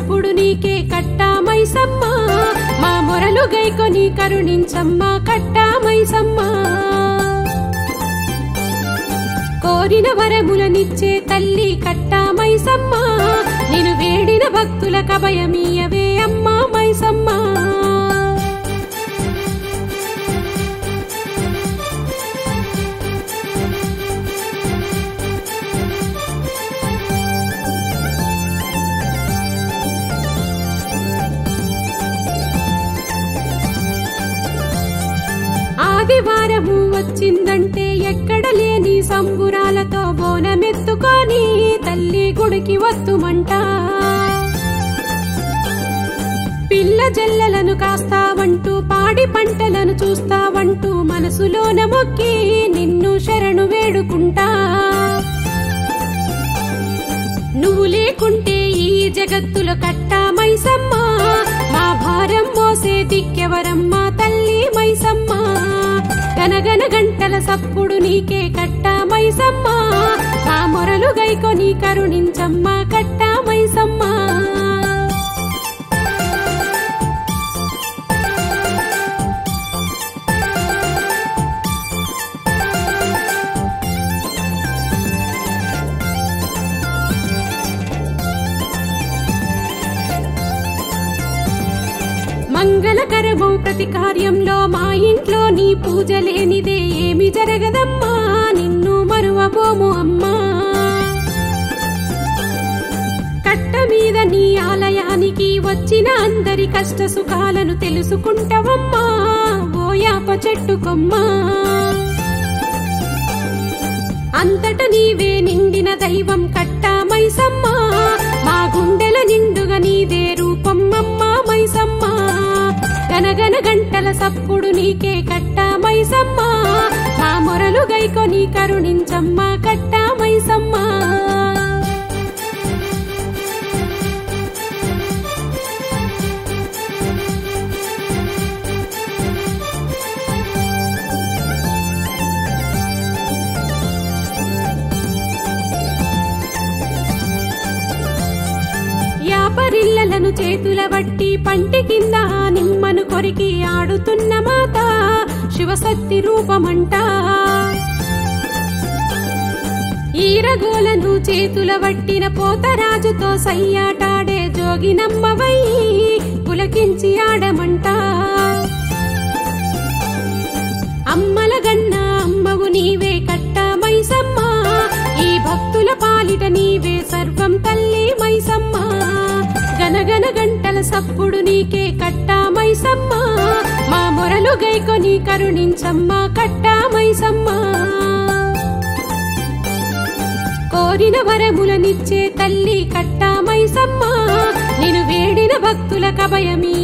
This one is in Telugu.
సప్పుడు నీకే కట్టామైసమ్మ మా మొరలు గైకొని కరుణించమ్మ కట్టామైసమ్మ కోరిన వరములనిచ్చే తల్లి కట్టామైసమ్మ నేను వేడిన భక్తుల కభయమీయవే అమ్మా మైసమ్మ ఆదివారము వచ్చిందంటే ఎక్కడ లేని సంబురాలతో బోనమెత్తుకొని తల్లి గుడికి వత్తుమంట పిల్ల జల్లలను కాస్తావంటూ పాడి పంటలను చూస్తావంటూ మనసులోన మొక్కి నిన్ను శరణు వేడుకుంటా నువ్వు లేకుంటే ఈ జగత్తులో కట్టా మైసమ్మ మా భారం మోసే దిక్కెవరమ్మా తల్లి మైసమ్మ గనగన గంటల సప్పుడు నీకే కట్టా మైసమ్మ మా మొరలు గైకొని కరుణించమ్మ కట్టా మైసమ్మ మంగళకరమౌ ప్రతి కార్యంలో మా ఇంట్లో నీ పూజ లేనిదే ఏమి జరగదమ్మా నిన్ను మరువబోము అమ్మా కట్ట మీద నీ ఆలయానికి వచ్చిన అందరి కష్ట సుఖాలను తెలుసుకుంటావమ్మా ఓ యాప చెట్టు కొమ్మా అంతట నీవే నిండిన దైవం కట్టా మైసమ్మ మా గుండెల నిండుగా నీదే రూపం అమ్మా మైసమ్మ గనగన గంటల సప్పుడు నీకే కట్టా మైసమ్మ మా మొరలు గైకొని కరుణించమ్మ కట్టా మైసమ్మ యాపరిల్లలను చేతుల బట్టి పంటి కింద నిమ్మను కొరికి ఆడుతున్న మాత శివశక్తి రూపమంట ఈరగోలను చేతుల వట్టిన పోతరాజుతో సయ్యాటాడే జోగినమ్మవై పులకించి ఆడమంట అమ్మల గన్న అమ్మవు నీవే కట్ట మైసమ్మ ఈ భక్తుల పాలిట నీవే సర్వం తల్లి మైసమ్మ గనగన గంటల సప్పుడు నీకే కట్ట మైసమ్మ మా మొరలు గైకొని కరుణించమ్మ కట్ట మైసమ్మ కోరిన వరములనిచ్చే తల్లి కట్ట మైసమ్మ నేను వేడిన భక్తుల కభయమీ